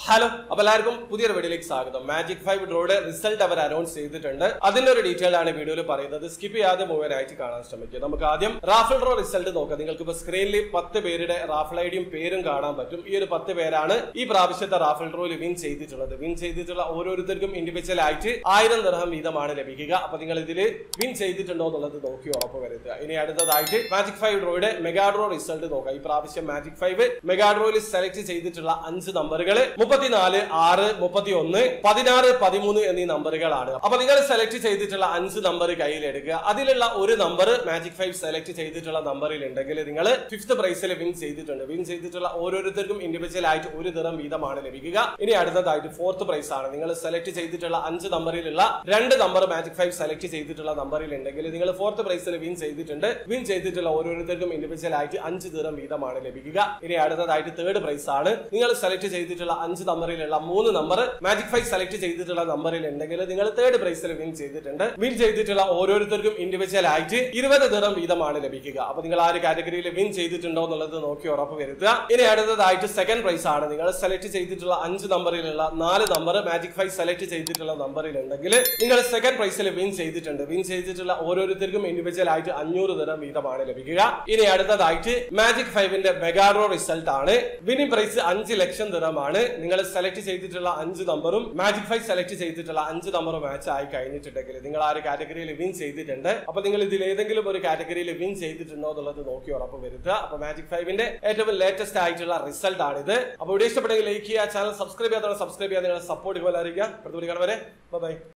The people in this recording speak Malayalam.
ഹലോ അപ്പൊ എല്ലാവർക്കും പുതിയൊരു വീഡിയോയിലേക്ക് സ്വാഗതം മാജിക് ഫൈവ് ഡ്രോയുടെ റിസൾട്ട് അവർ അനൗൺസ് ചെയ്തിട്ടുണ്ട് അതിന്റെ ഒരു ഡീറ്റെയിൽ ആണ് വീഡിയോയിൽ പറയുന്നത് സ്കിപ്പ് ചെയ്യാതെ മുഴുവനായിട്ട് കാണാൻ ശ്രമിക്കുക നമുക്ക് ആദ്യം റാഫൽ ഡ്രോ റിസൾട്ട് നോക്കാം നിങ്ങൾക്ക് ഇപ്പൊ സ്ക്രീനിൽ പത്ത് പേരുടെ റാഫൽ ഐഡിയും പേരും കാണാൻ പറ്റും ഈ ഒരു പത്ത് പേരാണ് ഈ പ്രാവശ്യത്തെ റാഫൽ ഡ്രോയിൽ വിൻ ചെയ്തിട്ടുള്ളത് വിൻ ചെയ്തിട്ടുള്ള ഓരോരുത്തർക്കും ഇൻഡിവിജ്വൽ ആയിട്ട് ആയിരം ദർഹം വീതമാണ് ലഭിക്കുക അപ്പൊ നിങ്ങൾ ഇതിൽ വിൻ ചെയ്തിട്ടുണ്ടോ എന്നുള്ളത് നോക്കി ഉറപ്പ് വരുത്തുക ഇനി അടുത്തതായിട്ട് മാജിക് ഫൈവ് ഡ്രോയുടെ മെഗാ ഡ്രോ റിസൾട്ട് നോക്കാം ഈ പ്രാവശ്യം മാജിക് ഫൈവ് മെഗാ ഡ്രോയിൽ സെലക്ട് ചെയ്തിട്ടുള്ള അഞ്ച് നമ്പറുകൾ മുപ്പത്തിനാല് ആറ് മുപ്പത്തി ഒന്ന് പതിനാറ് പതിമൂന്ന് എന്നീ നമ്പറുകളാണ് അപ്പൊ നിങ്ങൾ സെലക്ട് ചെയ്തിട്ടുള്ള അഞ്ച് നമ്പർ കയ്യിലെടുക്കുക അതിലുള്ള ഒരു നമ്പർ മാജിക് ഫൈവ് സെലക്ട് ചെയ്തിട്ടുള്ള നമ്പറിൽ ഉണ്ടെങ്കിൽ നിങ്ങൾ ഫിഫ്ത് പ്രൈസിൽ വിൻ ചെയ്തിട്ടുണ്ട് വിൻ ചെയ്തിട്ടുള്ള ഓരോരുത്തർക്കും ഇൻഡിവിജ്വൽ ആയിട്ട് ഒരു ദിനം വീതമാണ് ലഭിക്കുക ഇനി അടുത്തതായിട്ട് ഫോർത്ത് പ്രൈസ് ആണ് നിങ്ങൾ സെലക്ട് ചെയ്തിട്ടുള്ള അഞ്ച് നമ്പറിലുള്ള രണ്ട് നമ്പർ മാജിക് ഫൈവ് സെലക്ട് ചെയ്തിട്ടുള്ള നമ്പറിൽ ഉണ്ടെങ്കിൽ നിങ്ങൾ ഫോർത്ത് പ്രൈസിൽ വിൻ ചെയ്തിട്ടുണ്ട് വിൻ ചെയ്തിട്ടുള്ള ഓരോരുത്തർക്കും ഇൻഡിവിജ്വൽ ആയിട്ട് അഞ്ച് ദിനം വീതമാണ് ലഭിക്കുക ഇനി അടുത്തതായിട്ട് തേർഡ് പ്രൈസ് ആണ് നിങ്ങൾ സെലക്ട് ചെയ്തിട്ടുള്ള അഞ്ച് നമ്പറിലുള്ള മൂന്ന് നമ്പർ മാജിക് ഫൈവ് സെലക്ട് ചെയ്തിട്ടുള്ള നമ്പറിൽ ഉണ്ടെങ്കിൽ നിങ്ങൾ തേർഡ് പ്രൈസിൽ വിൻ ചെയ്തിട്ടുണ്ട് വിൻ ചെയ്തിട്ടുള്ള ഓരോരുത്തർക്കും ഇൻഡിവിജ്വൽ ആയിട്ട് ഇരുപത് ദിനം വീതമാണ് ലഭിക്കുക അപ്പൊ നിങ്ങൾ ആ ഒരു കാറ്റഗറിയിൽ വിൻ ചെയ്തിട്ടുണ്ടോ എന്നുള്ളത് നോക്കി ഉറപ്പ് വരുത്തുക ഇനി അടുത്തതായിട്ട് സെക്കൻഡ് പ്രൈസ് ആണ് നിങ്ങൾ സെലക്ട് ചെയ്തിട്ടുള്ള അഞ്ച് നമ്പറിലുള്ള നാല് നമ്പർ മാജിക് ഫൈവ് സെലക്ട് ചെയ്തിട്ടുള്ള നമ്പറിൽ ഉണ്ടെങ്കിൽ നിങ്ങൾ സെക്കൻഡ് പ്രൈസിൽ വിൻ ചെയ്തിട്ടുണ്ട് വിൻ ചെയ്തിട്ടുള്ള ഓരോരുത്തർക്കും ഇൻഡിവിജ്വൽ ആയിട്ട് അഞ്ഞൂറ് ദിനം വീതമാണ് ലഭിക്കുക ഇനി അടുത്തതായിട്ട് മാജിക് ഫൈവിന്റെ മെഗാഡ്രോ റിസൾട്ട് ആണ് വിന്നിംഗ് പ്രൈസ് അഞ്ച് ലക്ഷം ദിനമാണ് നിങ്ങൾ സെലക്ട് ചെയ്തിട്ടുള്ള അഞ്ച് നമ്പറും മാജിക് ഫൈവ് സെലക്ട് ചെയ്തിട്ടുള്ള അഞ്ച് നമ്പറും മാച്ച് ആയി കഴിഞ്ഞിട്ടുണ്ടെങ്കിൽ നിങ്ങൾ ആ ഒരു കാറ്റഗറിയിൽ വിൻ ചെയ്തിട്ടുണ്ട് അപ്പൊ നിങ്ങൾ ഇതിൽ ഏതെങ്കിലും ഒരു കാറ്റഗറിയിൽ വിൻ ചെയ്തിട്ടുണ്ടോ എന്നുള്ളത് നോക്കി ഉറപ്പ് വരുത്തുക അപ്പൊ മാജിക് ഫൈവിന്റെ ഏറ്റവും ലേറ്റസ്റ്റ് ആയിട്ടുള്ള റിസൾട്ട് ആണിത് അപ്പൊ വീഡിയോ ഇഷ്ടപ്പെട്ടെങ്കിൽ ലൈക്ക് ചെയ്യുക ചാനൽ സബ്സ്ക്രൈബ് ചെയ്യാത്തവരെ സബ്സ്ക്രൈബ് ചെയ്യാൻ നിങ്ങളുടെ സപ്പോർട്ട് പോലെ അറിയിക്കുക അടുത്ത വീഡിയോ കാണും വരെ ബൈ